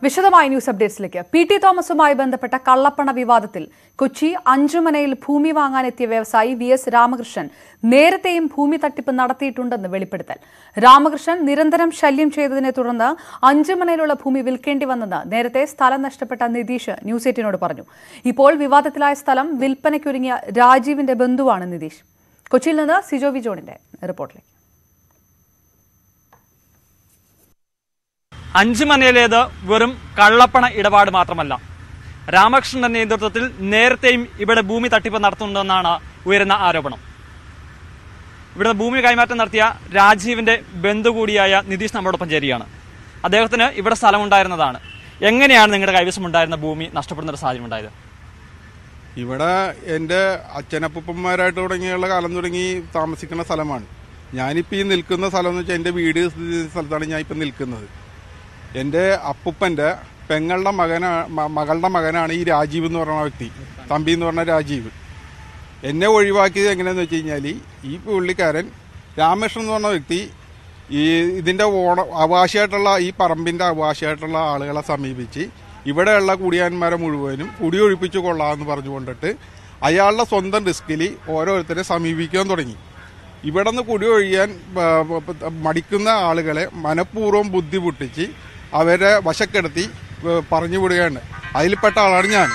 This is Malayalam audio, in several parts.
വിശദമായ ന്യൂസ് അപ്ഡേറ്റ്സിലേക്ക് പി ടി തോമസുമായി ബന്ധപ്പെട്ട കള്ളപ്പണ വിവാദത്തിൽ കൊച്ചി അഞ്ചുമനയിൽ ഭൂമി വാങ്ങാനെത്തിയ വ്യവസായി വി എസ് രാമകൃഷ്ണൻ നേരത്തെയും ഭൂമി തട്ടിപ്പ് നടത്തിയിട്ടുണ്ടെന്ന് വെളിപ്പെടുത്തൽ രാമകൃഷ്ണൻ നിരന്തരം ശല്യം ചെയ്തതിനെ തുടർന്ന് അഞ്ചുമനയിലുള്ള ഭൂമി വിൽക്കേണ്ടി വന്നെന്ന് നേരത്തെ സ്ഥലം നഷ്ടപ്പെട്ട നിതീഷ് ന്യൂസ് എയ്റ്റിനോട് പറഞ്ഞു ഇപ്പോൾ വിവാദത്തിലായ സ്ഥലം വിൽപ്പനയ്ക്കൊരുങ്ങിയ രാജീവിന്റെ ബന്ധുവാണ് നിതീഷ് കൊച്ചിയിൽ നിന്ന് സിജോ വി ജോണിന്റെ റിപ്പോർട്ടിലേക്ക് അഞ്ചുമനയിലേത് വെറും കള്ളപ്പണ ഇടപാട് മാത്രമല്ല രാമകൃഷ്ണന്റെ നേതൃത്വത്തിൽ നേരത്തെയും ഇവിടെ ഭൂമി തട്ടിപ്പ് നടത്തുന്നുണ്ടെന്നാണ് ഉയരുന്ന ആരോപണം ഇവിടെ ഭൂമി കൈമാറ്റം നടത്തിയ രാജീവിന്റെ ബന്ധു കൂടിയായ നിതീഷ് നമ്മളോടൊപ്പം ചേരുകയാണ് അദ്ദേഹത്തിന് ഇവിടെ സ്ഥലമുണ്ടായിരുന്നതാണ് എങ്ങനെയാണ് നിങ്ങളുടെ കൈവശം ഉണ്ടായിരുന്ന ഭൂമി നഷ്ടപ്പെടുന്ന ഒരു സാഹചര്യം ഉണ്ടായത് ഇവിടെ എൻ്റെ അച്ഛനപ്പൂപ്പന്മാരായിട്ട് തുടങ്ങിയുള്ള കാലം തുടങ്ങി താമസിക്കുന്ന സ്ഥലമാണ് ഞാനിപ്പോൾ ഈ നിൽക്കുന്ന സ്ഥലം എന്ന് വെച്ചാൽ എൻ്റെ വീട് സ്ഥിതി ചെയ്യുന്ന സ്ഥലത്താണ് ഞാൻ ഇപ്പം നിൽക്കുന്നത് എൻ്റെ അപ്പൂപ്പൻ്റെ പെങ്ങളുടെ മകനാ മ- മകളുടെ മകനാണ് ഈ രാജീവ് എന്ന് പറയുന്ന വ്യക്തി തമ്പി എന്ന് പറഞ്ഞ രാജീവ് എന്നെ ഒഴിവാക്കിയത് എങ്ങനെയാന്ന് വെച്ച് കഴിഞ്ഞാൽ ഈ പുള്ളിക്കാരൻ രാമകൃഷ്ണൻ എന്ന് പറഞ്ഞ വ്യക്തി ഈ ഇതിൻ്റെ ഓണ അവകാശമായിട്ടുള്ള ഈ പറമ്പിൻ്റെ അവകാശമായിട്ടുള്ള ആളുകളെ സമീപിച്ച് ഇവിടെയുള്ള കുടിയാന്മാരെ മുഴുവനും കുടിയൊഴിപ്പിച്ച് കൊള്ളാമെന്ന് പറഞ്ഞുകൊണ്ടിട്ട് അയാളുടെ സ്വന്തം റിസ്കിൽ ഓരോരുത്തരെ സമീപിക്കാൻ തുടങ്ങി ഇവിടെ നിന്ന് കുടിയൊഴിയാൻ ആ, ആ, മടിക്കുന്ന ആളുകളെ മനഃപൂർവ്വം ബുദ്ധിമുട്ടിച്ച് അവരെ വശക്കെടുത്തി ആ, പറഞ്ഞു വിടുകയാണ് അതിൽപ്പെട്ട ആളാണ് ഞാൻ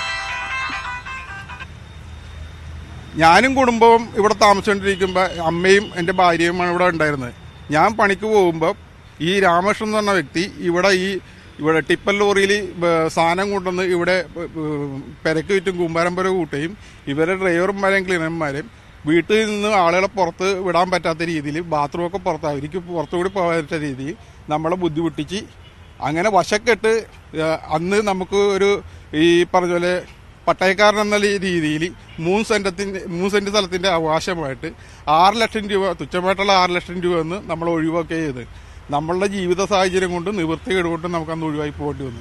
ഞാനും കുടുംബവും ഇവിടെ താമസിച്ചുകൊണ്ടിരിക്കുമ്പോൾ അമ്മയും എൻ്റെ ഭാര്യയുമാണ് ഇവിടെ ഉണ്ടായിരുന്നത് ഞാൻ പണിക്ക് പോകുമ്പോൾ ഈ രാമകൃഷ്ണൻ എന്ന് പറഞ്ഞ വ്യക്തി ഇവിടെ ഈ ഇവിടെ ടിപ്പർ ലോറിയിൽ സാധനം കൊണ്ടുവന്ന് ഇവിടെ പെരക്ക് ചുറ്റും കൂമ്പാരമ്പര കൂട്ടുകയും ഇവരെ ഡ്രൈവർമാരെയും ക്ലീനർമാരെയും വീട്ടിൽ നിന്ന് ആളുകളെ പുറത്ത് വിടാൻ പറ്റാത്ത രീതിയിൽ ബാത്റൂമൊക്കെ പുറത്ത് അവർക്ക് പുറത്തുകൂടി പോകാൻ പറ്റാത്ത രീതിയിൽ നമ്മളെ ബുദ്ധിമുട്ടിച്ച് അങ്ങനെ വശക്കെട്ട് ഏഹ്, അന്ന് നമുക്ക് ഒരു ഈ പറഞ്ഞ പോലെ പട്ടയക്കാരൻ എന്ന രീതിയിൽ മൂന്ന് സെൻറ്റത്തിൻ്റെ മൂന്ന് സെൻറ്റ് സ്ഥലത്തിൻ്റെ അവകാശമായിട്ട് ആറ് ലക്ഷം രൂപ തുച്ഛമായിട്ടുള്ള ആറ് ലക്ഷം രൂപ എന്ന് നമ്മൾ ഒഴിവാക്കുക ചെയ്ത് നമ്മളുടെ ജീവിത സാഹചര്യം കൊണ്ട് നിവൃത്തികേട് കൊണ്ട് നമുക്ക് അന്ന് ഒഴിവായി പോകേണ്ടി വന്നു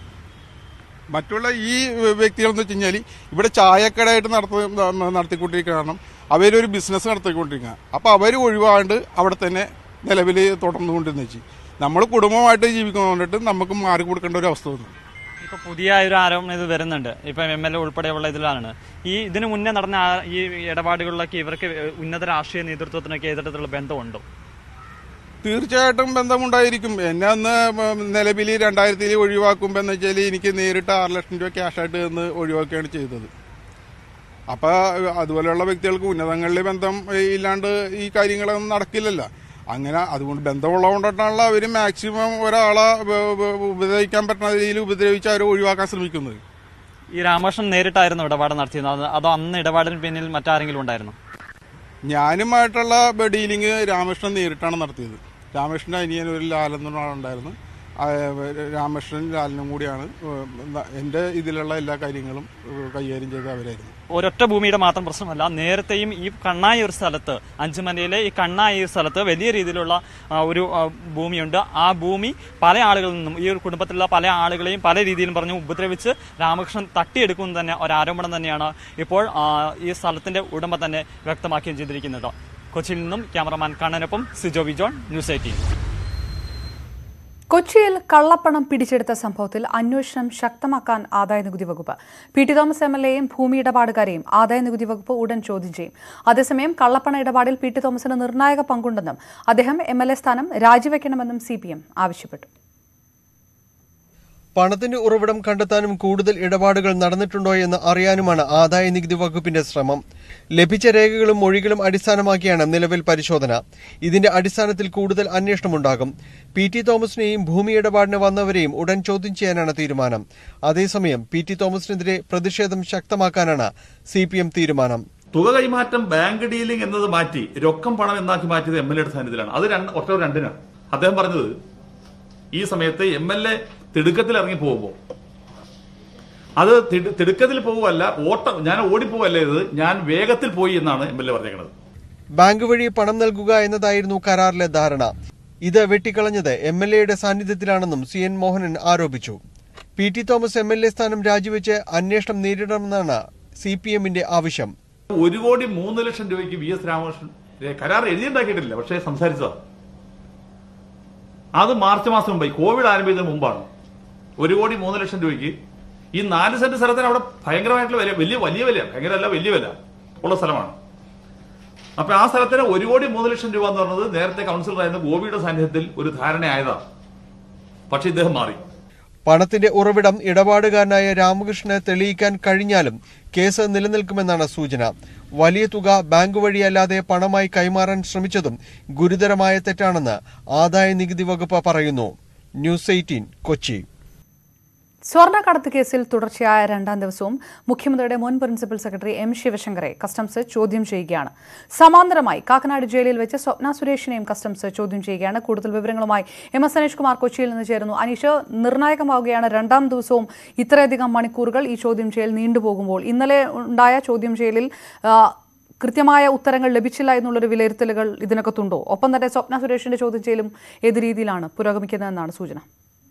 മറ്റുള്ള ഈ വ്യക്തികൾ എന്ന് വെച്ച് കഴിഞ്ഞാൽ ഇവിടെ ചായക്കടയായിട്ട് നടത്ത നടത്തിക്കൊണ്ടിരിക്കുക കാരണം അവരൊരു ബിസിനസ് നടത്തിക്കൊണ്ടിരിക്കുക അപ്പോൾ അവർ ഒഴിവാണ്ട് അവിടെ തന്നെ നിലവിൽ തുടർന്നുകൊണ്ടിരുന്നു വെച്ച് നമ്മൾ കുടുംബമായിട്ട് ജീവിക്കുന്നതുകൊണ്ടിട്ട് നമുക്ക് മാറി കൊടുക്കേണ്ട ഒരു അവസ്ഥ വന്നു ഇപ്പൊ പുതിയ ഒരു ആരോപണം ഇത് വരുന്നുണ്ട് ഇപ്പൊ എം എൽ എ ഉൾപ്പെടെയുള്ള ഇതിലാണ് ഈ ഇതിനു മുന്നേ നടന്ന ആ- ഈ ഇടപാടുകളിലൊക്കെ ഇവർക്ക് ഉന്നത രാഷ്ട്രീയ നേതൃത്വത്തിനൊക്കെ ഏത് തരത്തിലുള്ള ബന്ധമുണ്ടോ തീർച്ചയായിട്ടും ബന്ധമുണ്ടായിരിക്കും എന്നെ അന്ന് നിലവിൽ രണ്ടായിരത്തിൽ ഒഴിവാക്കുമ്പോൾ എന്ന് വെച്ചാൽ എനിക്ക് നേരിട്ട് ആറ് ലക്ഷം രൂപ ക്യാഷായിട്ട് തന്ന് ഒഴിവാക്കുകയാണ് ചെയ്തത് അപ്പോൾ അതുപോലെയുള്ള വ്യക്തികൾക്ക് ഉന്നതങ്ങളിൽ ബന്ധം ഇല്ലാണ്ട് ഈ കാര്യങ്ങളൊന്നും നടക്കില്ലല്ലോ അങ്ങനെ അതുകൊണ്ട് ബന്ധമുള്ളതുകൊണ്ടിട്ടാണല്ലോ അവർ മാക്സിമം ഒരാളെ ഉപ- ഉപ- ഉപദ്രവിക്കാൻ പറ്റുന്ന രീതിയിൽ ഉപദ്രവിച്ച് അവരെ ഒഴിവാക്കാൻ ശ്രമിക്കുന്നത് ഈ രാമകൃഷ്ണൻ നേരിട്ടായിരുന്നു ഇടപാട് നടത്തിയത് അത് അതോ അന്ന് ഇടപാടിന് പിന്നിൽ മറ്റാരെങ്കിലും ഉണ്ടായിരുന്നു ഞാനുമായിട്ടുള്ള ഡീലിങ് രാമകൃഷ്ണൻ നേരിട്ടാണ് നടത്തിയത് രാമകൃഷ്ണൻ്റെ അനിയൻ ഒരു ലാലൻ എന്ന് പറഞ്ഞ ആളുണ്ടായിരുന്നു ആ, രാമകൃഷ്ണൻ ലാലനും കൂടിയാണ് ഏഹ്, എൻ്റെ ഇതിലുള്ള എല്ലാ കാര്യങ്ങളും ഏഹ്, കൈകാര്യം ചെയ്ത അവരായിരുന്നു ഒരൊറ്റ ഭൂമിയുടെ മാത്രം പ്രശ്നമല്ല നേരത്തെയും ഈ കണ്ണായി ഒരു സ്ഥലത്ത് അഞ്ചുമലയിലെ ഈ കണ്ണായി ഒരു സ്ഥലത്ത് വലിയ രീതിയിലുള്ള ആ, ഒരു ആ, ഭൂമിയുണ്ട് ആ ഭൂമി പല ആളുകളിൽ നിന്നും ഈ ഒരു കുടുംബത്തിലുള്ള പല ആളുകളെയും പല രീതിയിലും പറഞ്ഞു ഉപദ്രവിച്ച് രാമകൃഷ്ണൻ തട്ടിയെടുക്കും തന്നെ ഒരു ആരോപണം തന്നെയാണ് ഇപ്പോൾ ആ, ഈ സ്ഥലത്തിന്റെ ഉടമ തന്നെ വ്യക്തമാക്കുകയും ചെയ്തിരിക്കുന്നത് കൊച്ചിയിൽ നിന്നും ക്യാമറമാൻ കണ്ണനൊപ്പം Sijo V John news eighteen കൊച്ചിയിൽ കള്ളപ്പണം പിടിച്ചെടുത്ത സംഭവത്തിൽ അന്വേഷണം ശക്തമാക്കാൻ ആദായനികുതി വകുപ്പ് P T Thomas M L എയും ഭൂമി ഇടപാടുകാരെയും ആദായനികുതി വകുപ്പ് ഉടൻ ചോദ്യം ചെയ്യും അതേസമയം കള്ളപ്പണ ഇടപാടിൽ പി ടി തോമസിന് നിർണായക പങ്കുണ്ടെന്നും അദ്ദേഹം എം എൽ എ സ്ഥാനം രാജിവെക്കണമെന്നും സി പി എം ആവശ്യപ്പെട്ടു പണത്തിന്റെ ഉറവിടം കണ്ടെത്താനും കൂടുതൽ ഇടപാടുകൾ നടന്നിട്ടുണ്ടോ എന്ന് അറിയാനുമാണ് ആദായ നികുതി വകുപ്പിന്റെ ശ്രമം ലഭിച്ച രേഖകളും മൊഴികളും അടിസ്ഥാനമാക്കിയാണ് നിലവിൽ പരിശോധന ഇതിന്റെ അടിസ്ഥാനത്തിൽ കൂടുതൽ അന്വേഷണമുണ്ടാകും പി ടി തോമസിനെയും ഭൂമി ഇടപാടിന് വന്നവരെയും ഉടൻ ചോദ്യം ചെയ്യാനാണ് തീരുമാനം അതേസമയം പി ടി തോമസിനെതിരെ പ്രതിഷേധം ശക്തമാക്കാനാണ് സി പി എം തീരുമാനം തുക കൈമാറ്റം ബാങ്ക് ഡീലിംഗ് എന്നത് മാറ്റി രൊക്കം പണം എന്നാക്കി മാറ്റിയത് എം എൽ എയുടെ സാന്നിധ്യത്തിലാണ് അത് രണ്ട് ഒക്ടോബർ രണ്ടിനാണ് അദ്ദേഹം പറഞ്ഞത് ഈ സമയത്ത് എം എൽ എ തിടുക്കത്തിൽ ഇറങ്ങി പോകുമ്പോൾ അത് തിടു- തിടുക്കത്തിൽ പോവുകയല്ല ഓട്ടം ഞാൻ ഓടിപ്പോവല്ല ഇത് ഞാൻ വേഗത്തിൽ പോയി എന്നാണ് എം എൽ എ പറഞ്ഞേക്കുന്നത് ബാങ്ക് വഴി പണം നൽകുക എന്നതായിരുന്നു കരാറിലെ ധാരണ ഇത് വെട്ടിക്കളഞ്ഞത് എം എൽ എയുടെ സാന്നിധ്യത്തിലാണെന്നും സി എൻ മോഹനൻ ആരോപിച്ചു P T Thomas M L A സ്ഥാനം രാജിവെച്ച് അന്വേഷണം നേരിടണമെന്നാണ് സി പി എമ്മിന്റെ ആവശ്യം ഒരു കോടി മൂന്ന് ലക്ഷം രൂപയ്ക്ക് വി എസ് രാമകൃഷ്ണൻ ഏ, കരാർ എഴുതിയുണ്ടാക്കിയിട്ടില്ല പക്ഷേ സംസാരിച്ചതാണ് അത് മാർച്ച് മാസം മുമ്പായി കോവിഡ് ആരംഭിച്ചതിന് മുമ്പാണ് ഒരു കോടി മൂന്ന് ലക്ഷം രൂപയ്ക്ക് ഈ നാല് സെന്റ് സ്ഥലത്തിന് അവിടെ ഭയങ്കരമായിട്ടുള്ള വില വലിയ വലിയ വില ഭയങ്കര അല്ല വലിയ വില ഉള്ള സ്ഥലമാണ് അപ്പൊ ആ സ്ഥലത്തിന് ഒരു കോടി മൂന്ന് ലക്ഷം രൂപ എന്ന് പറഞ്ഞത് നേരത്തെ കൗൺസിലറായിരുന്ന ഗോപിയുടെ സാന്നിധ്യത്തിൽ ഒരു ധാരണയായതാണ് പക്ഷെ ഇദ്ദേഹം മാറി പണത്തിന്റെ ഉറവിടം ഇടപാടുകാരനായ രാമകൃഷ്ണനെ തെളിയിക്കാൻ കഴിഞ്ഞാലും കേസ് നിലനിൽക്കുമെന്നാണ് സൂചന വലിയ തുക ബാങ്ക് വഴിയല്ലാതെ പണമായി കൈമാറാൻ ശ്രമിച്ചതും ഗുരുതരമായ തെറ്റാണെന്ന് ആദായ നികുതി വകുപ്പ് പറയുന്നു ന്യൂസ് എയ്റ്റീൻ കൊച്ചി സ്വർണ്ണക്കടത്ത് കേസിൽ തുടർച്ചയായ രണ്ടാം ദിവസവും മുഖ്യമന്ത്രിയുടെ മുൻ പ്രിൻസിപ്പൽ സെക്രട്ടറി എം ശിവശങ്കറെ കസ്റ്റംസ് ചോദ്യം ചെയ്യുകയാണ് സമാന്തരമായി കാക്കനാട് ജയിലിൽ വെച്ച് സ്വപ്ന സുരേഷിനെയും കസ്റ്റംസ് ചോദ്യം ചെയ്യുകയാണ് കൂടുതൽ വിവരങ്ങളുമായി എം എസ് അനീഷ് കുമാർ കൊച്ചിയിൽ നിന്ന് ചേരുന്നു അനീഷ് നിർണായകമാവുകയാണ് രണ്ടാം ദിവസവും ഇത്രയധികം മണിക്കൂറുകൾ ഈ ചോദ്യം ചെയ്യൽ നീണ്ടുപോകുമ്പോൾ ഇന്നലെ ഉണ്ടായ ചോദ്യം ചെയ്യലിൽ ആ, കൃത്യമായ ഉത്തരങ്ങൾ ലഭിച്ചില്ല എന്നുള്ളൊരു വിലയിരുത്തലുകൾ ഇതിനകത്തുണ്ടോ ഒപ്പം തന്നെ സ്വപ്ന സുരേഷിന്റെ ചോദ്യം ചെയ്യലും ഏത് രീതിയിലാണ് പുരോഗമിക്കുന്നതെന്നാണ് സൂചന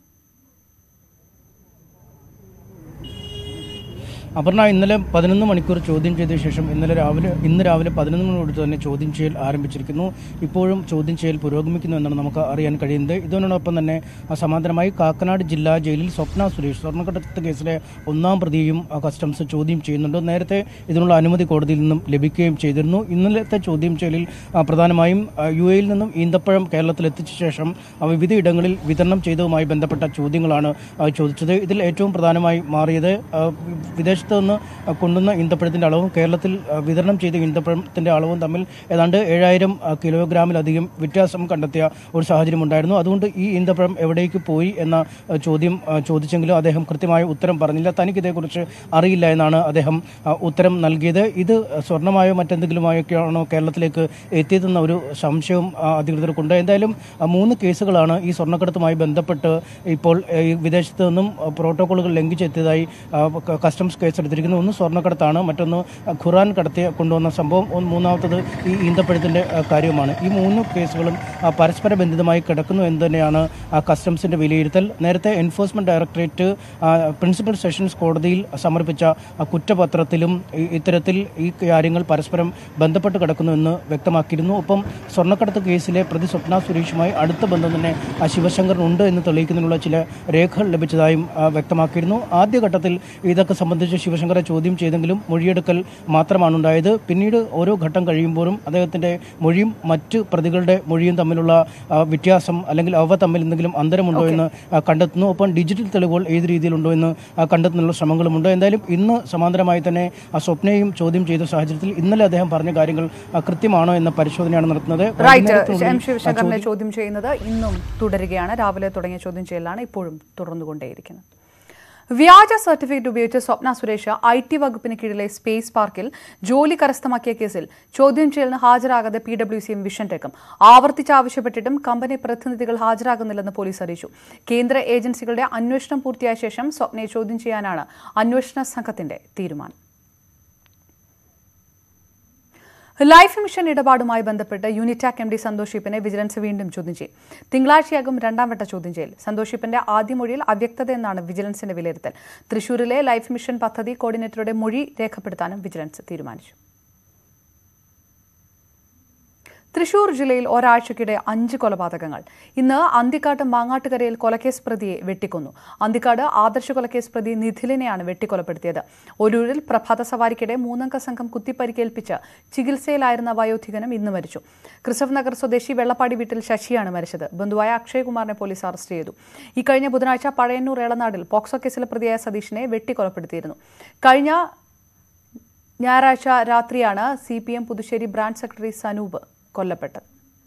അപർണ ഇന്നലെ പതിനൊന്ന് മണിക്കൂർ ചോദ്യം ചെയ്ത ശേഷം ഇന്നലെ രാവിലെ ഇന്ന് രാവിലെ പതിനൊന്ന് മണിയോട് തന്നെ ചോദ്യം ചെയ്യൽ ആരംഭിച്ചിരിക്കുന്നു ഇപ്പോഴും ചോദ്യം ചെയ്യൽ പുരോഗമിക്കുന്നു എന്നാണ് നമുക്ക് അറിയാൻ കഴിയുന്നത് ഇതിനോടൊപ്പം തന്നെ ആ, സമാന്തരമായി കാക്കനാട് ജില്ലാ ജയിലിൽ സ്വപ്ന സുരേഷ് സ്വർണ്ണക്കടത്ത് കേസിലെ ഒന്നാം പ്രതിയും ആ, കസ്റ്റംസ് ചോദ്യം ചെയ്യുന്നുണ്ട് നേരത്തെ ഇതിനുള്ള അനുമതി കോടതിയിൽ നിന്നും ലഭിക്കുകയും ചെയ്തിരുന്നു ഇന്നലത്തെ ചോദ്യം ചെയ്യലിൽ ആ, പ്രധാനമായും ആ, യു എയിൽ നിന്നും ഈന്തപ്പഴം കേരളത്തിൽ എത്തിച്ച ശേഷം ആ, വിവിധ ഇടങ്ങളിൽ വിതരണം ചെയ്തതുമായി ബന്ധപ്പെട്ട ചോദ്യങ്ങളാണ് ആ, ചോദിച്ചത് ഇതിൽ ഏറ്റവും പ്രധാനമായി മാറിയത് ആ, വിദേശത്ത് നിന്ന് കൊണ്ടുവന്ന ഈന്തപ്പഴത്തിൻ്റെ അളവും കേരളത്തിൽ ആ, വിതരണം ചെയ്ത ഈന്തപ്പഴത്തിൻ്റെ അളവും തമ്മിൽ ഏതാണ്ട് ഏഴായിരം കിലോഗ്രാമിലധികം വ്യത്യാസം കണ്ടെത്തിയ ഒരു സാഹചര്യം ഉണ്ടായിരുന്നു അതുകൊണ്ട് ഈ ഈന്തപ്പഴം എവിടേക്ക് പോയി എന്ന ആ, ചോദ്യം ആ, ചോദിച്ചെങ്കിലും അദ്ദേഹം കൃത്യമായ ഉത്തരം പറഞ്ഞില്ല തനിക്ക് ഇതേക്കുറിച്ച് അറിയില്ല എന്നാണ് അദ്ദേഹം ആ, ഉത്തരം നൽകിയത് ഇത് സ്വർണ്ണമായോ മറ്റെന്തെങ്കിലുമായൊക്കെയാണോ കേരളത്തിലേക്ക് എത്തിയതെന്ന ഒരു സംശയവും ആ, അധികൃതർക്കുണ്ട് എന്തായാലും ആ, മൂന്ന് കേസുകളാണ് ഈ സ്വർണ്ണക്കടത്തുമായി ബന്ധപ്പെട്ട് ഇപ്പോൾ ഏ, ഈ വിദേശത്ത് നിന്നും ആ, പ്രോട്ടോക്കോളുകൾ ലംഘിച്ചെത്തിയതായി ആ, ക- കസ്റ്റംസ് കേസെടുത്തിരിക്കുന്നത് ഒന്ന് സ്വർണ്ണക്കടത്താണ് മറ്റൊന്ന് ആ, ഖുറാൻ കടത്തി കൊണ്ടുവന്ന സംഭവം ഒന്ന് മൂന്നാമത്തത് ഈ ഈന്തപ്പഴത്തിൻ്റെ ആ, കാര്യമാണ് ഈ മൂന്ന് കേസുകളും ആ, പരസ്പര ബന്ധിതമായി കിടക്കുന്നു എന്ന് തന്നെയാണ് ആ, കസ്റ്റംസിന്റെ വിലയിരുത്തൽ നേരത്തെ എൻഫോഴ്സ്മെന്റ് ഡയറക്ടറേറ്റ് ആ, പ്രിൻസിപ്പൽ സെഷൻസ് കോടതിയിൽ സമർപ്പിച്ച ആ, കുറ്റപത്രത്തിലും ഈ- ഇത്തരത്തിൽ ഈ കാര്യങ്ങൾ പരസ്പരം ബന്ധപ്പെട്ട് കിടക്കുന്നു എന്ന് വ്യക്തമാക്കിയിരുന്നു ഒപ്പം സ്വർണ്ണക്കടത്ത് കേസിലെ പ്രതി സ്വപ്ന സുരേഷുമായി അടുത്ത ബന്ധം തന്നെ ആ, ശിവശങ്കറിനുണ്ട് എന്ന് തെളിയിക്കുന്നതിനുള്ള ചില രേഖകൾ ലഭിച്ചതായും ആ, വ്യക്തമാക്കിയിരുന്നു ആദ്യഘട്ടത്തിൽ ഇതൊക്കെ സംബന്ധിച്ച് ശിവശങ്കറെ ചോദ്യം ചെയ്തെങ്കിലും മൊഴിയെടുക്കൽ മാത്രമാണ് ഉണ്ടായത് പിന്നീട് ഓരോ ഘട്ടം കഴിയുമ്പോഴും അദ്ദേഹത്തിന്റെ മൊഴിയും മറ്റ് പ്രതികളുടെ മൊഴിയും തമ്മിലുള്ള ആ, വ്യത്യാസം അല്ലെങ്കിൽ അവ തമ്മിൽ എന്തെങ്കിലും അന്തരമുണ്ടോ എന്ന് ആ, കണ്ടെത്തുന്നു ഒപ്പം ഡിജിറ്റൽ തെളിവുകൾ ഏത് രീതിയിലുണ്ടോ എന്ന് ആ, കണ്ടെത്തുന്നുള്ള ശ്രമങ്ങളുമുണ്ട് എന്തായാലും ഇന്ന് സമാന്തരമായി തന്നെ ആ സ്വപ്നയും ചോദ്യം ചെയ്ത സാഹചര്യത്തിൽ ഇന്നലെ അദ്ദേഹം പറഞ്ഞ കാര്യങ്ങൾ ആ, കൃത്യമാണോ എന്ന പരിശോധനയാണ് നടത്തുന്നത് റൈറ്റ് വൈകുന്നേരത്തോടുകൂടി എം ആ ശിവശങ്കറിനെ ചോദ്യം ചെയ്യുന്നത് ഇന്നും തുടരുകയാണ് രാവിലെ തുടങ്ങിയ ചോദ്യം ചെയ്യലാണ് ഇപ്പോഴും തുടർന്നുകൊണ്ടേയിരിക്കുന്നത് വ്യാജ സർട്ടിഫിക്കറ്റ് ഉപയോഗിച്ച് സ്വപ്ന സുരേഷ് ഐ ടി വകുപ്പിന് കീഴിലെ സ്പേസ് പാർക്കിൽ ജോലി കരസ്ഥമാക്കിയ കേസിൽ ചോദ്യം ചെയ്യലിന് ഹാജരാകാതെ പി ഡബ്ല്യു സിയും വിഷൻ ടെക്കും ആവർത്തിച്ച് ആവശ്യപ്പെട്ടിട്ടും കമ്പനി പ്രതിനിധികൾ ഹാജരാകുന്നില്ലെന്ന് പോലീസ് അറിയിച്ചു കേന്ദ്ര ഏജൻസികളുടെ അന്വേഷണം പൂർത്തിയായ ശേഷം സ്വപ്നയെ ചോദ്യം ചെയ്യാനാണ് അന്വേഷണ സംഘത്തിന്റെ തീരുമാനം ലൈഫ് മിഷൻ ഇടപാടുമായി ബന്ധപ്പെട്ട് യൂണിറ്റാക് എം ഡി സന്തോഷ് ഷിപ്പിനെ വിജിലൻസ് വീണ്ടും ചോദ്യം ചെയ്യും തിങ്കളാഴ്ചയാകും രണ്ടാം വട്ട ചോദ്യം ചെയ്യൽ സന്തോഷ് ഷിപ്പിന്റെ ആദ്യ മൊഴിയിൽ അവ്യക്തത എന്നാണ് വിജിലൻസിന്റെ വിലയിരുത്തൽ തൃശൂരിലെ ലൈഫ് മിഷൻ പദ്ധതി കോർഡിനേറ്ററുടെ മൊഴി രേഖപ്പെടുത്താനും വിജിലൻസ് തീരുമാനിച്ചു തൃശൂർ ജില്ലയിൽ ഒരാഴ്ചക്കിടെ അഞ്ച് കൊലപാതകങ്ങൾ ഇന്ന് അന്തിക്കാട് മാങ്ങാട്ടുകരയിൽ കൊലക്കേസ് പ്രതിയെ വെട്ടിക്കൊന്നു അന്തിക്കാട് ആദർശ കൊലക്കേസ് പ്രതി നിഖിലിനെയാണ് വെട്ടിക്കൊലപ്പെടുത്തിയത് ഒരൂരിൽ പ്രഭാത സവാരിക്കിടെ മൂന്നംഗ സംഘം കുത്തിപ്പരിക്കേൽപ്പിച്ച് ചികിത്സയിലായിരുന്ന വയോധികനും ഇന്ന് മരിച്ചു ക്രിസഫ് നഗർ സ്വദേശി വെള്ളപ്പാടി വീട്ടിൽ ശശിയാണ് മരിച്ചത് ബന്ധുവായ അക്ഷയകുമാറിനെ പോലീസ് അറസ്റ്റ് ചെയ്തു ഇക്കഴിഞ്ഞ ബുധനാഴ്ച പഴയന്നൂർ ഏളനാടിൽ പോക്സോ കേസിലെ പ്രതിയായ സതീഷിനെ വെട്ടിക്കൊലപ്പെടുത്തിയിരുന്നു കഴിഞ്ഞ ഞായറാഴ്ച രാത്രിയാണ് C P M Puthussery branch secretary Sanoop കൊല്ലപ്പെട്ടത്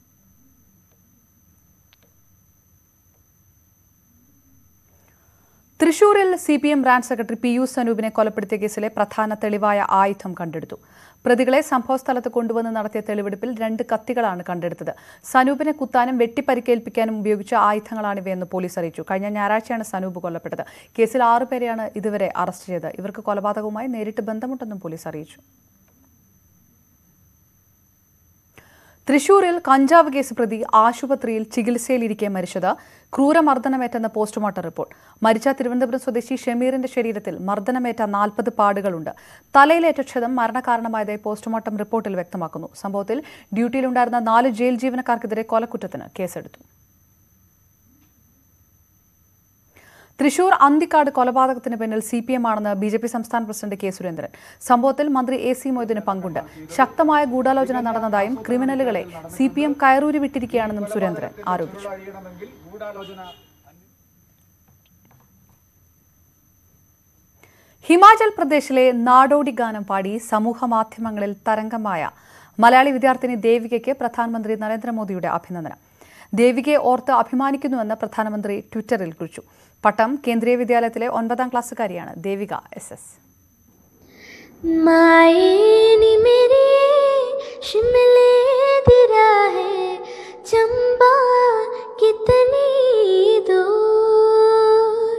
തൃശൂരിൽ C P M branch secretary P U സനൂപിനെ കൊലപ്പെടുത്തിയ കേസിലെ പ്രധാന തെളിവായ ആയുധം കണ്ടെടുത്തു പ്രതികളെ സംഭവസ്ഥലത്ത് കൊണ്ടുവന്ന് നടത്തിയ തെളിവെടുപ്പിൽ രണ്ട് കത്തികളാണ് കണ്ടെടുത്തത് സനൂപിനെ കുത്താനും വെട്ടിപ്പരിക്കേൽപ്പിക്കാനും ഉപയോഗിച്ച ആയുധങ്ങളാണിവയെന്ന് പോലീസ് അറിയിച്ചു കഴിഞ്ഞ ഞായറാഴ്ചയാണ് സനൂപ് കൊല്ലപ്പെട്ടത് കേസിൽ ആറുപേരെയാണ് ഇതുവരെ അറസ്റ്റ് ചെയ്തത് ഇവർക്ക് കൊലപാതകവുമായി നേരിട്ട് ബന്ധമുണ്ടെന്നും പോലീസ് അറിയിച്ചു തൃശൂരിൽ കഞ്ചാവ് കേസ് പ്രതി ആശുപത്രിയിൽ ചികിത്സയിലിരിക്കെ മരിച്ചത് ക്രൂരമർദ്ദനമേറ്റെന്ന പോസ്റ്റ്മോർട്ടം റിപ്പോർട്ട് മരിച്ച തിരുവനന്തപുരം സ്വദേശി ഷമീറിന്റെ ശരീരത്തിൽ മർദ്ദനമേറ്റ നാൽപ്പത് പാടുകളുണ്ട് തലയിലേറ്റ ക്ഷതം മരണകാരണമായതായി പോസ്റ്റ്മോർട്ടം റിപ്പോർട്ടിൽ വ്യക്തമാക്കുന്നു സംഭവത്തിൽ ഡ്യൂട്ടിയിലുണ്ടായിരുന്ന നാല് ജയിൽ ജീവനക്കാർക്കെതിരെ കൊലക്കുറ്റത്തിന് കേസെടുത്തു തൃശൂർ അന്തിക്കാട് കൊലപാതകത്തിന് പിന്നിൽ സി പി എം ആണെന്ന് ബി ജെ പി സംസ്ഥാന പ്രസിഡന്റ് കെ സുരേന്ദ്രൻ സംഭവത്തിൽ മന്ത്രി എ സി മൊയ്തീന് പങ്കുണ്ട് ശക്തമായ ഗൂഢാലോചന നടന്നതായും ക്രിമിനലുകളെ സി പി എം കയറൂരി വിട്ടിരിക്കുകയാണെന്നും സുരേന്ദ്രൻ ആരോപിച്ചു ഹിമാചൽ പ്രദേശിലെ നാടോടി ഗാനം പാടി സമൂഹ മാധ്യമങ്ങളിൽ തരംഗമായ മലയാളി വിദ്യാർത്ഥിനി ദേവികയ്ക്ക് പ്രധാനമന്ത്രി നരേന്ദ്രമോദിയുടെ അഭിനന്ദനം ദേവികയെ ഓർത്ത് അഭിമാനിക്കുന്നുവെന്ന് പ്രധാനമന്ത്രി ട്വിറ്ററിൽ കുറിച്ചു പട്ടം കേന്ദ്രീയ വിദ്യാലയത്തിലെ ഒൻപതാം ക്ലാസ്സുകാരിയാണ് ദേവിക എസ് എസ് മായേനി मेरे शिमले दी राहें चंबा कितनी दूर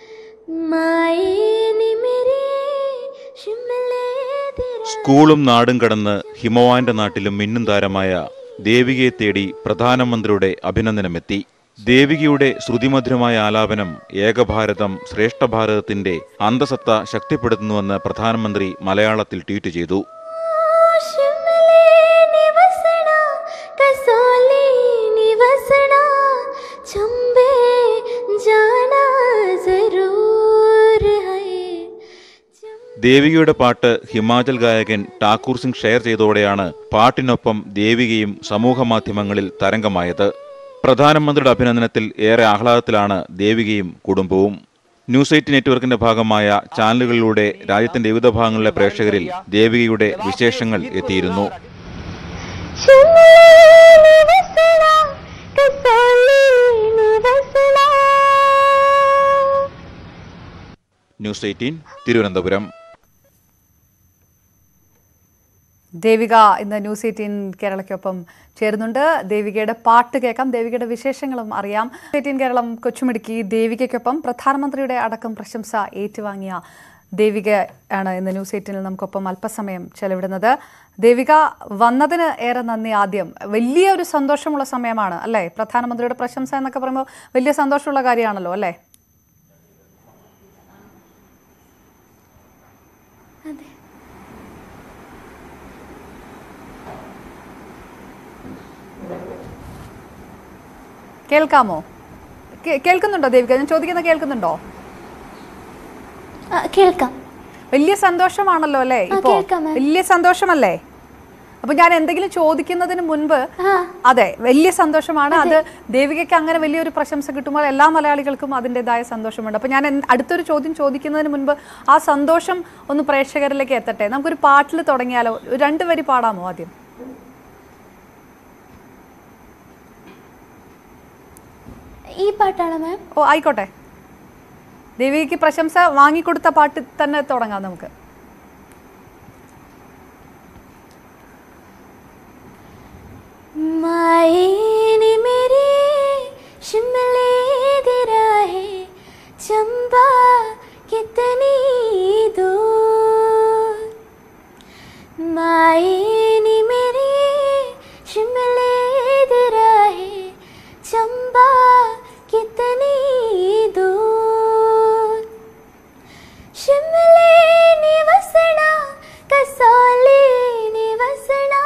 മായേനി मेरे शिमले दी സ്കൂളും നാടും കടന്ന് ഹിമവാന്റെ നാട്ടിലും മിന്നും താരമായ ദേവികയെ തേടി പ്രധാനമന്ത്രിയുടെ അഭിനന്ദനമെത്തി ദേവികയുടെ ശ്രുതിമധുരമായ ആലാപനം ഏകഭാരതം ശ്രേഷ്ഠഭാരതത്തിന്റെ അന്തസത്ത ശക്തിപ്പെടുത്തുന്നുവെന്ന് പ്രധാനമന്ത്രി മലയാളത്തിൽ ട്വീറ്റ് ചെയ്തു शिमले निवसना कसोली निवसना चंबे जाना जरूर है ദേവികയുടെ പാട്ട് ഹിമാചൽ ഗായകൻ ടാക്കൂർ സിംഗ് ഷെയർ ചെയ്തതോടെയാണ് പാട്ടിനൊപ്പം ദേവികയും സമൂഹമാധ്യമങ്ങളിൽ തരംഗമായത് പ്രധാനമന്ത്രിയുടെ അഭിനന്ദനത്തിൽ ഏറെ ആഹ്ലാദത്തിലാണ് ദേവികയും കുടുംബവും ന്യൂസ് എയ്റ്റ് നെറ്റ്വർക്കിന്റെ ഭാഗമായ ചാനലുകളിലൂടെ രാജ്യത്തിന്റെ വിവിധ ഭാഗങ്ങളിലെ പ്രേക്ഷകരിൽ ദേവികയുടെ വിശേഷങ്ങൾ എത്തിയിരുന്നു शिमले निवसना कसोली निवसना ന്യൂസ് എയ്റ്റീൻ തിരുവനന്തപുരം ദേവിക ഇന്ന് ന്യൂസ് എയ്റ്റീൻ കേരളയ്ക്കൊപ്പം ചേരുന്നുണ്ട് ദേവികയുടെ പാട്ട് കേൾക്കാം ദേവികയുടെ വിശേഷങ്ങളും അറിയാം ന്യൂസ് എയ്റ്റീൻ കേരളം കൊച്ചുമിടുക്കി ദേവികയ്ക്കൊപ്പം പ്രധാനമന്ത്രിയുടെ അടക്കം പ്രശംസ ഏറ്റുവാങ്ങിയ ദേവിക ആണ് ഇന്ന് ന്യൂസ് എയ്റ്റീനിൽ നമുക്കൊപ്പം അല്പസമയം ചെലവിടുന്നത് ദേവിക വന്നതിന് ഏറെ നന്ദി ആദ്യം വലിയ ഒരു സന്തോഷമുള്ള സമയമാണ് അല്ലേ പ്രധാനമന്ത്രിയുടെ പ്രശംസ എന്നൊക്കെ പറയുമ്പോൾ വലിയ സന്തോഷമുള്ള കാര്യമാണല്ലോ അല്ലേ കേൾക്കാമോ കേ- കേൾക്കുന്നുണ്ടോ ദേവിക ഞാൻ ചോദിക്കുന്നത് കേൾക്കുന്നുണ്ടോ ആ, കേൾക്കാം വലിയ സന്തോഷമാണല്ലോ അല്ലേ ആ, ഇപ്പോ കേൾക്കാം, മാം. വലിയ സന്തോഷമല്ലേ അപ്പൊ ഞാൻ എന്തെങ്കിലും ചോദിക്കുന്നതിന് മുൻപ് ആ. അതെ വലിയ സന്തോഷമാണ് അത് ദേവികയ്ക്ക് അങ്ങനെ വലിയൊരു പ്രശംസ കിട്ടുമ്പോൾ എല്ലാ മലയാളികൾക്കും അതിൻ്റെതായ സന്തോഷമുണ്ട് അപ്പൊ ഞാൻ എന്ത്- അടുത്തൊരു ചോദ്യം ചോദിക്കുന്നതിന് മുൻപ് ആ സന്തോഷം ഒന്ന് പ്രേക്ഷകരിലേക്ക് എത്തട്ടെ നമുക്കൊരു പാട്ടിൽ തുടങ്ങിയാലോ ഒരു രണ്ട് വരി പാടാമോ ആദ്യം ഈ പാട്ടാണോ മാം ഓ ആയിക്കോട്ടെ ദേവികയ്ക്ക് പ്രശംസ വാങ്ങിക്കൊടുത്ത പാട്ട് തന്നെ തുടങ്ങാം നമുക്ക് മായേനി मेरे शिमले दी राहें चंबा कितनी दूर मायनी मेरे शिमले दी राहें चंबा कितनी दूर शिमले निवसना कसौली निवसना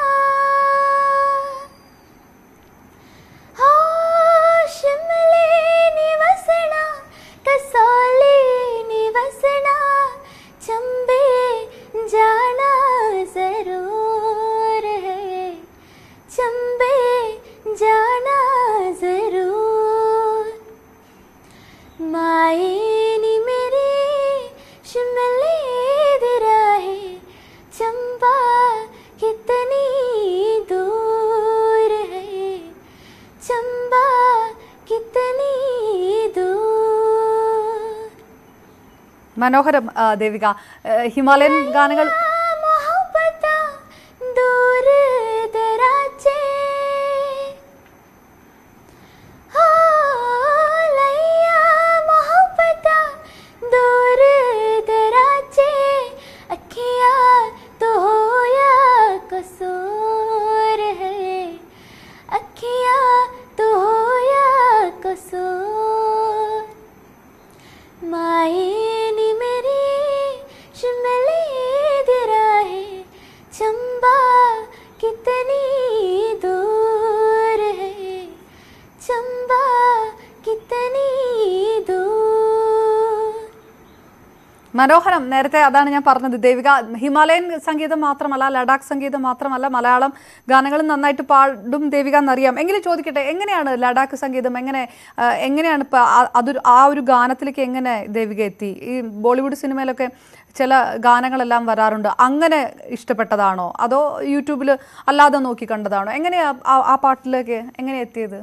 हो शिमले निवसना कसौली निवसना चंबे जाना जरूर है चंबे जाना जरूर मायनी मेरे शिमले दी राहें चंबा कितनी दूर है चंबा कितनी दूर മനോഹരം ആ, ദേവിക ആ, ഹിമാലയൻ ഗാനങ്ങൾ मोहब्बता दूर दराजे हो लैया मोहब्बता दूर दराजे अखिया तो होया कसूर है अखिया तो होया कसूर मायनी मेरी शिमले दी राहें चंबा कितनी दूर है चंबा कितनी दूर മനോഹരം നേരത്തെ അതാണ് ഞാൻ പറഞ്ഞത് ദേവിക ഹിമാലയൻ സംഗീതം മാത്രമല്ല ലഡാക്ക് സംഗീതം മാത്രമല്ല മലയാളം ഗാനങ്ങളും നന്നായിട്ട് പാടും ദേവിക എന്നറിയാം എങ്കിലും ചോദിക്കട്ടെ എങ്ങനെയാണ് ലഡാക്ക് സംഗീതം എങ്ങനെ ആ, എങ്ങനെയാണ് ഇപ്പൊ ആ- അതൊരു ആ ഒരു ഗാനത്തിലേക്ക് എങ്ങനെ ദേവിക എത്തി ഈ ബോളിവുഡ് സിനിമയിലൊക്കെ ചില ഗാനങ്ങളെല്ലാം വരാറുണ്ട് അങ്ങനെ ഇഷ്ടപ്പെട്ടതാണോ അതോ യൂട്യൂബിൽ അല്ലാതെ നോക്കി കണ്ടതാണോ എങ്ങനെയാ ആ- ആ പാട്ടിലേക്ക് എങ്ങനെ എത്തിയത്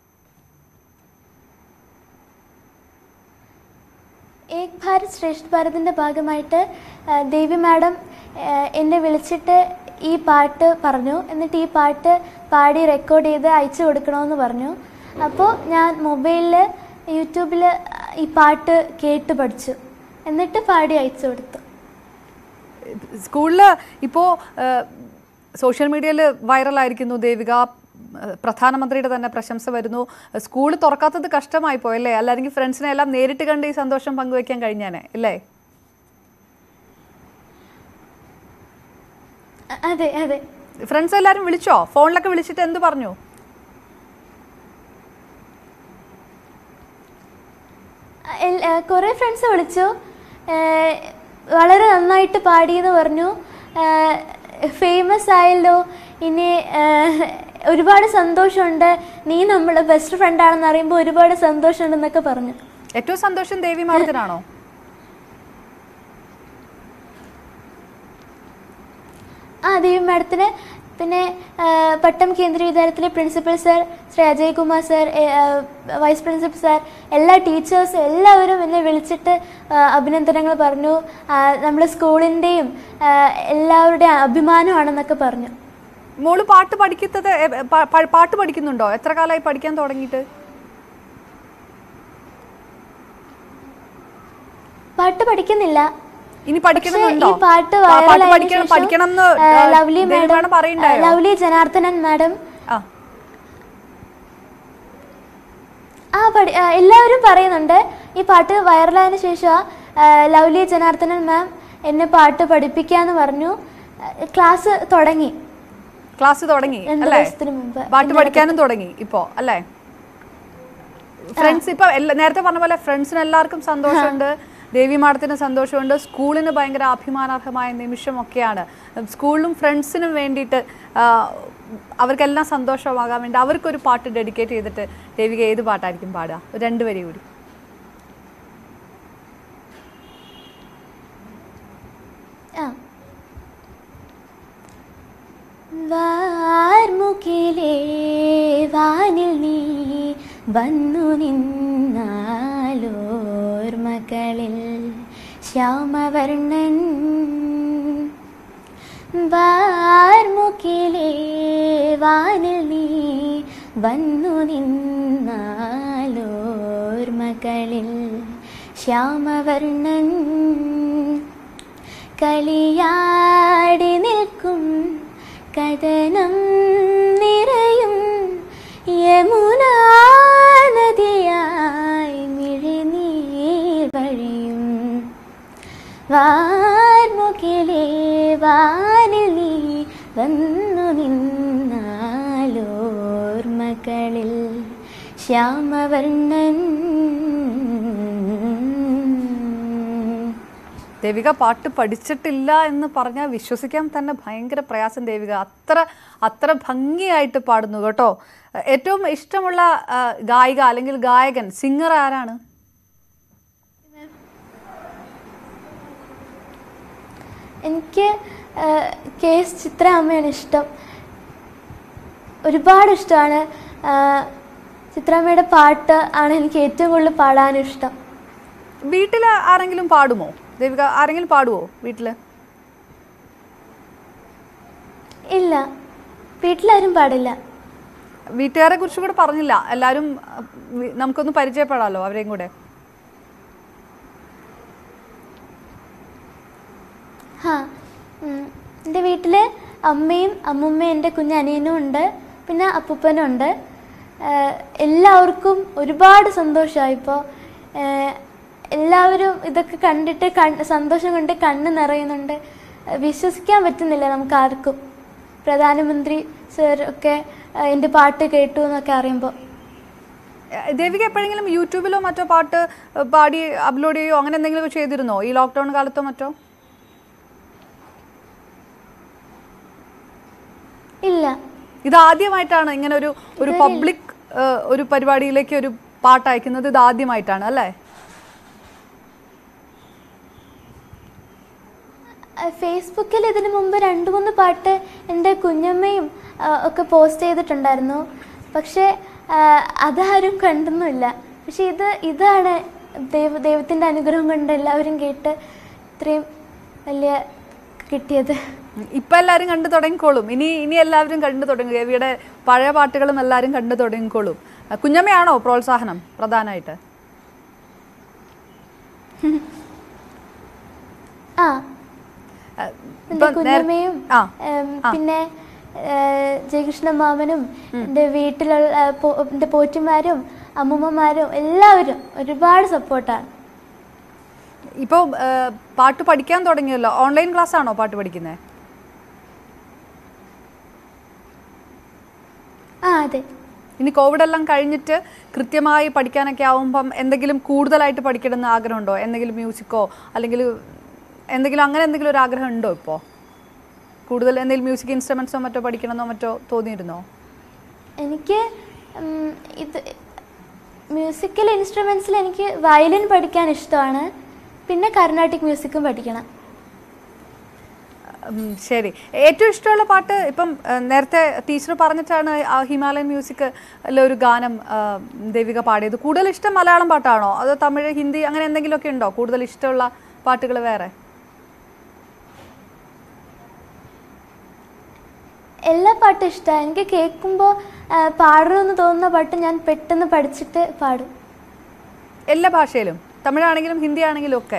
ഏക് ഭാരത് ശ്രേഷ്ഠ ഭാരതിൻ്റെ ഭാഗമായിട്ട് ആ, ദേവി മാഡം ആ, എന്നെ വിളിച്ചിട്ട് ഈ പാട്ട് പറഞ്ഞു എന്നിട്ട് ഈ പാട്ട് പാടി റെക്കോർഡ് ചെയ്ത് അയച്ചു കൊടുക്കണമെന്ന് പറഞ്ഞു അപ്പോൾ ഞാൻ മൊബൈലിൽ യൂട്യൂബിൽ ഈ പാട്ട് കേട്ട് പഠിച്ചു എന്നിട്ട് പാടി അയച്ചു കൊടുത്തു സ്കൂളിൽ ഇപ്പോൾ സോഷ്യൽ മീഡിയയിൽ വൈറലായിരിക്കുന്നു ദേവിക ഏഹ്, പ്രധാനമന്ത്രിയുടെ തന്നെ പ്രശംസ വരുന്നു സ്കൂൾ തുറക്കാത്തത് കഷ്ടമായി പോയല്ലേ അല്ലെങ്കിൽ ഫ്രണ്ട്സിനെ എല്ലാം നേരിട്ട് കണ്ട് ഈ സന്തോഷം പങ്കുവെക്കാൻ കഴിഞ്ഞാനെ അല്ലേ അ- അതെ അതെ ഫ്രണ്ട്സ് എല്ലാവരും വിളിച്ചോ ഫോണിലൊക്കെ വിളിച്ചിട്ട് എന്ത് പറഞ്ഞു എൽ- ഏ, കുറേ ഫ്രണ്ട്സ് വിളിച്ചു ഏ, വളരെ നന്നായിട്ട് പാടിയെന്ന് പറഞ്ഞു ഫേമസ് ആയല്ലോ ഇനി ഏ, ഒരുപാട് സന്തോഷമുണ്ട് നീ നമ്മുടെ ബെസ്റ്റ് ഫ്രണ്ടാണെന്ന് അറിയുമ്പോൾ ഒരുപാട് സന്തോഷമുണ്ടെന്നൊക്കെ പറഞ്ഞു ഏറ്റവും സന്തോഷം ദേവി മാഡത്തിനാണോ ആ ദേവി മാഡത്തിന് പിന്നെ ആ, പട്ടം കേന്ദ്രീയ വിദ്യാലയത്തിലെ principal sir Shri Ajay Kumar sir എ, ആ, വൈസ് പ്രിൻസിപ്പൽ സർ എല്ലാ ടീച്ചേഴ്സും എല്ലാവരും എന്നെ വിളിച്ചിട്ട് ആ, അഭിനന്ദനങ്ങൾ പറഞ്ഞു ആ, നമ്മുടെ സ്കൂളിൻ്റെയും ആ, എല്ലാവരുടെയും അഭിമാനമാണെന്നൊക്കെ പറഞ്ഞു മോള് പാട്ട് പഠിക്കുന്നത് എ, പ- പ- പാട്ട് പഠിക്കുന്നുണ്ടോ എത്ര കാലമായി പഠിക്കാൻ തുടങ്ങിയിട്ട് പാട്ട് പഠിക്കുന്നില്ല ഇനി പക്ഷേ പഠിക്കണമെന്നുണ്ടോ ഈ പാട്ട് പാ- പാട്ട് വൈറലായതിനു പഠിക്കണം ശേഷം, പഠിക്കണം എന്ന് ആ, ലവ്ലി ദേവി മാഡം മാഡം പറയണ്ടായോ ലവ്ലി ജനാർദ്ദനൻ മാഡം ആ ആ പഠി ആ, എല്ലാവരും പറയുന്നുണ്ട് ഈ പാട്ട് വൈറലായതിനു ശേഷം ആ, ലവ്ലി ജനാർദ്ദനൻ മാം എന്നെ പാട്ട് പഠിപ്പിക്കാന്ന് പറഞ്ഞു ആ, ക്ലാസ് തുടങ്ങി ക്ലാസ് തുടങ്ങി രണ്ട് അല്ലേ ദിവസത്തിന് മുമ്പ് പാട്ട് പഠിക്കാനും തുടങ്ങി ഇപ്പോ അല്ലേ ഫ്രണ്ട്സ് ഇപ്പൊ എല്ലാ- നേരത്തെ പറഞ്ഞ പോലെ ഫ്രണ്ട്സിന് എല്ലാവർക്കും സന്തോഷമുണ്ട് ദേവി മാഡത്തിന് സന്തോഷമുണ്ട് സ്കൂളിന് ഭയങ്കര അഭിമാനാർഹമായ നിമിഷമൊക്കെയാണ് സ്കൂളിലും ഫ്രണ്ട്സിനും വേണ്ടിയിട്ട് ആ, അവർക്കെല്ലാം സന്തോഷമാകാൻ വേണ്ടി അവർക്കൊരു പാട്ട് ഡെഡിക്കേറ്റ് ചെയ്തിട്ട് ദേവിക ഏത് പാട്ടായിരിക്കും പാടുക ഒരു രണ്ട് വരി കൂടി ആ വാർമുകിലേ വാനിൽ നീ വന്നു നിന്നാലോർമകളിൽ ശ്യാമവർണ്ണൻ വാർമുകിലേ വാനിൽ നീ വന്നു നിന്നാലോർമകളിൽ ശ്യാമവർണ്ണൻ കളിയാടി നിൽക്കും കഥനം നിറയും യമുനാ നദിയായി മിഴിനീർ വഴിയും വാർമുകിലേ വാനിൽ നീ വന്നു നിന്നാലോർമകളിൽ ശ്യാമവർണ്ണൻ ദേവിക പാട്ട് പഠിച്ചിട്ടില്ല എന്ന് പറഞ്ഞാൽ വിശ്വസിക്കാൻ തന്നെ ഭയങ്കര പ്രയാസം ദേവിക അത്ര അത്ര ഭംഗിയായിട്ട് പാടുന്നു കേട്ടോ ഏറ്റവും ഇഷ്ടമുള്ള ആ, ഗായിക അല്ലെങ്കിൽ ഗായകൻ സിംഗർ ആരാണ് എനിക്ക് കെ എസ് ചിത്ര അമ്മയാണ് ഇഷ്ടം ഒരുപാട് ഇഷ്ടമാണ് ചിത്രാമ്മയുടെ പാട്ട് ആണ് എനിക്ക് ഏറ്റവും കൂടുതൽ പാടാനും ഇഷ്ടം വീട്ടിൽ ആരെങ്കിലും പാടുമോ ദേവിക ആരെങ്കിലും പാടുമോ വീട്ടിൽ ഇല്ല വീട്ടിലാരും പാടില്ല വീട്ടുകാരെ കുറിച്ച് കൂടെ പറഞ്ഞില്ല എല്ലാവരും അഹ്, വി- നമുക്കൊന്ന് പരിചയപ്പെടാമല്ലോ അവരെയും കൂടെ ഹാ ഉം. എൻ്റെ വീട്ടിൽ അമ്മയും അമ്മുമ്മയും എൻ്റെ കുഞ്ഞനിയനും ഉണ്ട് പിന്നെ അപ്പൂപ്പനും ഉണ്ട് ഏഹ് എല്ലാവർക്കും ഒരുപാട് സന്തോഷമായി ഇപ്പോൾ എല്ലാവരും ഇതൊക്കെ കണ്ടിട്ട് കൺ സന്തോഷം കൊണ്ട് കണ്ണ് നിറയുന്നുണ്ട് ഏഹ് വിശ്വസിക്കാൻ പറ്റുന്നില്ല നമുക്ക് ആർക്കും പ്രധാനമന്ത്രി സർ ഒക്കെ ഏഹ് എൻ്റെ പാട്ട് കേട്ടു എന്നൊക്കെ അറിയുമ്പോൾ ഏഹ് ദേവിക എപ്പോഴെങ്കിലും യൂട്യൂബിലോ മറ്റോ പാട്ട് ഏഹ് പാടി അപ്ലോഡ് ചെയ്യോ അങ്ങനെ എന്തെങ്കിലും ചെയ്തിരുന്നോ ഈ ലോക്ക്ഡൌൺ കാലത്തോ മറ്റോ ഇല്ല ഇത് ആദ്യമായിട്ടാണ് ഇങ്ങനെ ഒരു ഒരു പബ്ലിക് ഒരു പരിപാടിയിലേക്ക് ഒരു പാട്ട് അയക്കുന്നത് ഇത് ആദ്യമായിട്ടാണ് അല്ലേ ആ, ഫേസ്ബുക്കിൽ ഇതിനു മുമ്പ് രണ്ട് മൂന്ന് പാട്ട് എൻ്റെ കുഞ്ഞമ്മയും ആ, ഒക്കെ പോസ്റ്റ് ചെയ്തിട്ടുണ്ടായിരുന്നു പക്ഷേ ആ, അതാരും കണ്ടൊന്നുമില്ല പക്ഷെ ഇത് ഇതാണ് ദൈവ ദൈവത്തിൻ്റെ അനുഗ്രഹം കൊണ്ട് എല്ലാവരും കേട്ട് ഇത്രയും വലിയ കിട്ടിയത് ഇപ്പൊ എല്ലാവരും കണ്ടു തുടങ്ങിക്കോളും ഇനി ഇനി എല്ലാവരും കണ്ടു തുടങ്ങും ദേവിയുടെ പഴയ പാട്ടുകളും എല്ലാവരും കണ്ടു തുടങ്ങിക്കോളും അഹ് കുഞ്ഞമ്മയാണോ പ്രോത്സാഹനം പ്രധാനമായിട്ട് ആ അഹ് എൻ്റെ ഇപ്പം നേര- കുഞ്ഞമ്മയും ആ ഉം, പിന്നെ ഏഹ്, ജയകൃഷ്ണ മാമനും എൻ്റെ വീട്ടിലുള്ള ഏഹ്, പോ- എൻ്റെ പോറ്റിമാരും അമ്മൂമ്മമാരും എല്ലാവരും ഒരുപാട് സപ്പോർട്ടാണ് ഇപ്പോൾ പാട്ട് പഠിക്കാൻ തുടങ്ങിയല്ലോ ഓൺലൈൻ ക്ലാസ് ആണോ പാട്ട് പഠിക്കുന്നത് ആ അതെ ഇനി കോവിഡ് എല്ലാം കഴിഞ്ഞിട്ട് കൃത്യമായി പഠിക്കാനൊക്കെ ആവുമ്പം എന്തെങ്കിലും കൂടുതലായിട്ട് പഠിക്കണമെന്ന് ആഗ്രഹമുണ്ടോ എന്തെങ്കിലും മ്യൂസിക്കോ അല്ലെങ്കിൽ എന്തെങ്കിലും അങ്ങനെ എന്തെങ്കിലും ഒരു ആഗ്രഹം ഉണ്ടോ ഇപ്പോൾ കൂടുതൽ എന്തെങ്കിലും മ്യൂസിക് ഇൻസ്ട്രുമെന്റ്സോ മറ്റോ പഠിക്കണമെന്നോ മറ്റോ തോന്നിയിരുന്നോ എനിക്ക് ഉം, ഇത് മ്യൂസിക്കൽ ഇൻസ്ട്രുമെൻസിൽ എനിക്ക് വയലിൻ പഠിക്കാൻ ഇഷ്ടമാണ് പിന്നെ കർണാട്ടിക് മ്യൂസിക്കും പഠിക്കണം ഉം, ശരി ഏറ്റവും ഇഷ്ടമുള്ള പാട്ട് ഇപ്പം ഏഹ്, നേരത്തെ ടീച്ചർ പറഞ്ഞിട്ടാണ് ആ ഹിമാലയൻ മ്യൂസിക് ഒരു ഗാനം ആഹ്, ദേവിക പാടിയത് കൂടുതൽ ഇഷ്ടം മലയാളം പാട്ടാണോ അതോ തമിഴ് ഹിന്ദി അങ്ങനെ എന്തെങ്കിലുമൊക്കെ ഉണ്ടോ കൂടുതൽ ഇഷ്ടമുള്ള പാട്ടുകൾ വേറെ എല്ലാ പാട്ടും ഇഷ്ടമാണ് എനിക്ക് കേൾക്കുമ്പോൾ പാടണമെന്ന് തോന്നുന്ന പാട്ട് ഞാൻ പെട്ടെന്ന് പഠിച്ചിട്ട് പാടും എല്ലാ ഭാഷയിലും തമിഴാണെങ്കിലും ഹിന്ദി ആണെങ്കിലും ഒക്കെ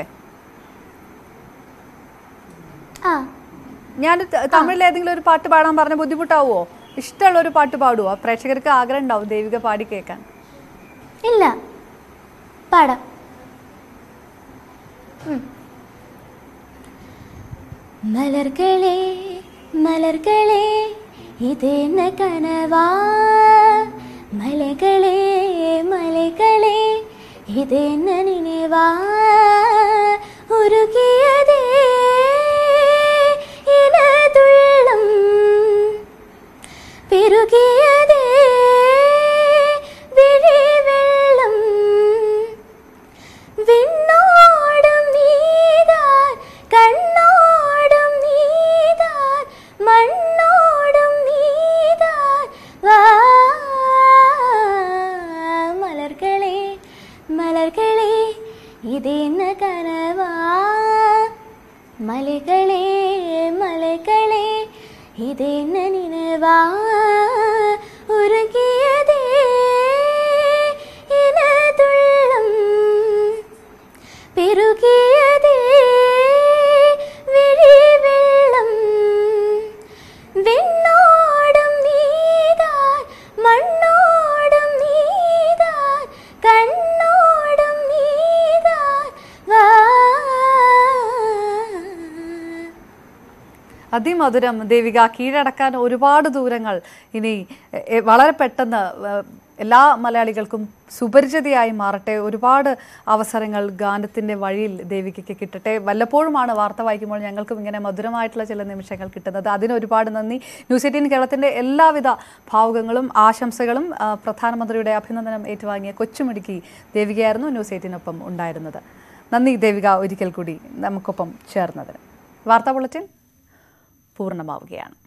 ആ ഞാൻ തമിഴിൽ ഏതെങ്കിലും ഒരു പാട്ട് പാടാൻ പറഞ്ഞ ബുദ്ധിമുട്ടാവുമോ ഇഷ്ടമുള്ള ഒരു പാട്ട് പാടുവോ പ്രേക്ഷകർക്ക് ആഗ്രഹം ഉണ്ടാവും ദേവിക പാടി കേൾക്കാൻ ഇല്ല പാടാം ഉം. മലർകളെ മലർകളെ ഇതെന്ന കനവാ മലകളെ മലകളെ ഇതെന്ന നിனைவா ഉരുകിയതേ ഇനതുള്ളം പെരുകിയതേ വിഴിവെള്ളം വിണ്ണോടും നീതാൻ കണ്ണോടും നീതാൻ മണ്ണോടും നീതാൻ വാ മലർകളെ മലർകളെ ഇതെന്ന കനവാ മലകളെ മലകളെ ഇതെന്ന നിனைவா ഉരുകിയതേ ഇനതുള്ളം പെരുകിയതേ വിഴിവെള്ളം വിണ്ണോടും നീതാൻ മണ്ണോടും നീതാൻ കണ്ണോടും നീതാൻ വാ അതിമധുരം ദേവിക കീഴടക്കാൻ ഒരുപാട് ദൂരങ്ങൾ ഇനി എ, എ, വളരെ പെട്ടെന്ന് ഏ, എല്ലാ മലയാളികൾക്കും സുപരിചിതയായി മാറട്ടെ ഒരുപാട് അവസരങ്ങൾ ഗാനത്തിൻ്റെ വഴിയിൽ ദേവികയ്ക്ക് കിട്ടട്ടെ വല്ലപ്പോഴുമാണ് വാർത്ത വായിക്കുമ്പോൾ ഞങ്ങൾക്കും ഇങ്ങനെ മധുരമായിട്ടുള്ള ചില നിമിഷങ്ങൾ കിട്ടുന്നത് അതിന് ഒരുപാട് നന്ദി ന്യൂസ് എയ്റ്റീൻ കേരളത്തിൻ്റെ എല്ലാവിധ ഭാവുകങ്ങളും ആശംസകളും ആ, പ്രധാനമന്ത്രിയുടെ അഭിനന്ദനം ഏറ്റുവാങ്ങിയ കൊച്ചുമിടുക്കി ദേവികയായിരുന്നു ന്യൂസ് എയ്റ്റീനൊപ്പം ഉണ്ടായിരുന്നത് നന്ദി ദേവിക ഒരിക്കൽ കൂടി നമുക്കൊപ്പം ചേർന്നതിന് വാർത്താ ബുള്ളറ്റിൻ പൂർണ്ണമാവുകയാണ്